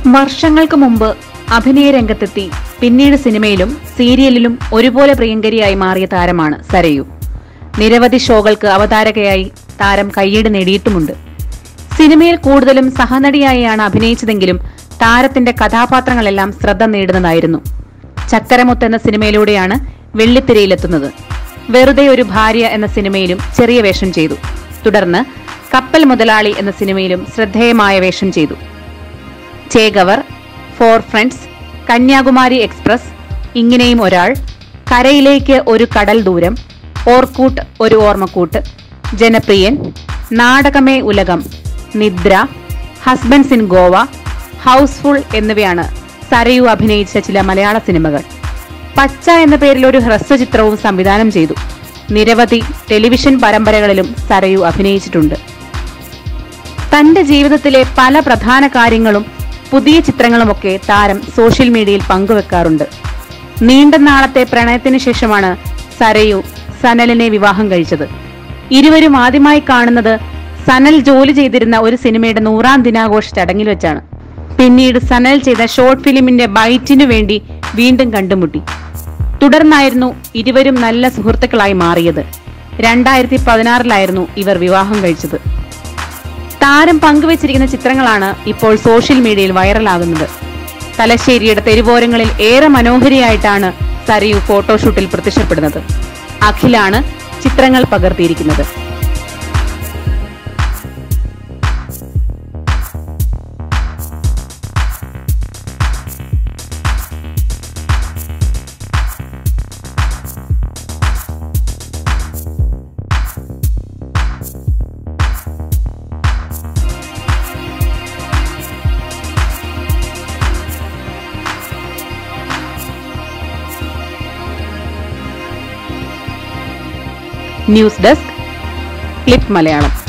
വർഷങ്ങൾക്ക് മുമ്പ് അഭിനയ രംഗത്തെത്തി പിന്നീട് സിനിമയിലും സീരിയലിലും ഒരുപോലെ പ്രിയങ്കരിയായി മാറിയ താരമാണ് സരയു നിരവധി ഷോകൾക്ക് അവതാരകയായി താരം കയ്യടി നേടിയിട്ടുമുണ്ട് സിനിമയിൽ കൂടുതലും സഹനടിയായാണ് അഭിനയിച്ചതെങ്കിലും താരത്തിന്റെ കഥാപാത്രങ്ങളെല്ലാം ശ്രദ്ധ നേടുന്നതായിരുന്നു ചക്കരമുത്ത് എന്ന സിനിമയിലൂടെയാണ് വെള്ളിത്തിരയിലെത്തുന്നത് വെറുതെ ഒരു ഭാര്യ എന്ന സിനിമയിലും ചെറിയ വേഷം ചെയ്തു തുടർന്ന് കപ്പൽ മുതലാളി എന്ന സിനിമയിലും ശ്രദ്ധേയമായ വേഷം ചെയ്തു Chekavar Four Friends Kanyakumari Express ഇങ്ങനെയും ഒരാൾ കരയിലേക്ക് ഒരു കടൽ ദൂരം ഓർക്കൂട്ട് ഒരു ഓർമ്മക്കൂട്ട് ജനപ്രിയൻ നാടകമേ ഉലകം നിദ്ര ഹസ്ബൻഡ്സ് ഇൻ ഗോവ ഹൗസ്ഫുൾ എന്നിവയാണ് സരയു അഭിനയിച്ച ചില മലയാള സിനിമകൾ പച്ച എന്ന പേരിൽ ഒരു ഹ്രസ്വചിത്രവും സംവിധാനം ചെയ്തു നിരവധി ടെലിവിഷൻ പരമ്പരകളിലും സരയു അഭിനയിച്ചിട്ടുണ്ട് തന്റെ ജീവിതത്തിലെ പല പ്രധാന കാര്യങ്ങളും പുതിയ ചിത്രങ്ങളുമൊക്കെ താരം സോഷ്യൽ മീഡിയയിൽ പങ്കുവെക്കാറുണ്ട് നീണ്ട നാളത്തെ പ്രണയത്തിന് ശേഷമാണ് സരയു സനലിനെ വിവാഹം കഴിച്ചത് ഇരുവരും ആദ്യമായി കാണുന്നത് സനൽ ജോലി ചെയ്തിരുന്ന ഒരു സിനിമയുടെ നൂറാം ദിനാഘോഷ ചടങ്ങിൽ വെച്ചാണ് പിന്നീട് സനൽ ചെയ്ത ഷോർട്ട് ഫിലിമിന്റെ ബൈറ്റിനു വേണ്ടി വീണ്ടും കണ്ടുമുട്ടി തുടർന്നായിരുന്നു ഇരുവരും നല്ല സുഹൃത്തുക്കളായി മാറിയത് രണ്ടായിരത്തി പതിനാറിലായിരുന്നു ഇവർ വിവാഹം കഴിച്ചത് താരം പങ്കുവച്ചിരിക്കുന്ന ചിത്രങ്ങളാണ് ഇപ്പോൾ സോഷ്യൽ മീഡിയയിൽ വൈറലാകുന്നത് തലശ്ശേരിയുടെ തെരുവോരങ്ങളിൽ ഏറെ മനോഹരിയായിട്ടാണ് സരയു ഫോട്ടോഷൂട്ടിൽ പ്രത്യക്ഷപ്പെടുന്നത് അഖിലാണ് ചിത്രങ്ങൾ പകർത്തിയിരിക്കുന്നത് ന്യൂസ് ഡെസ്ക് ക്ലിപ്പ് മലയാളം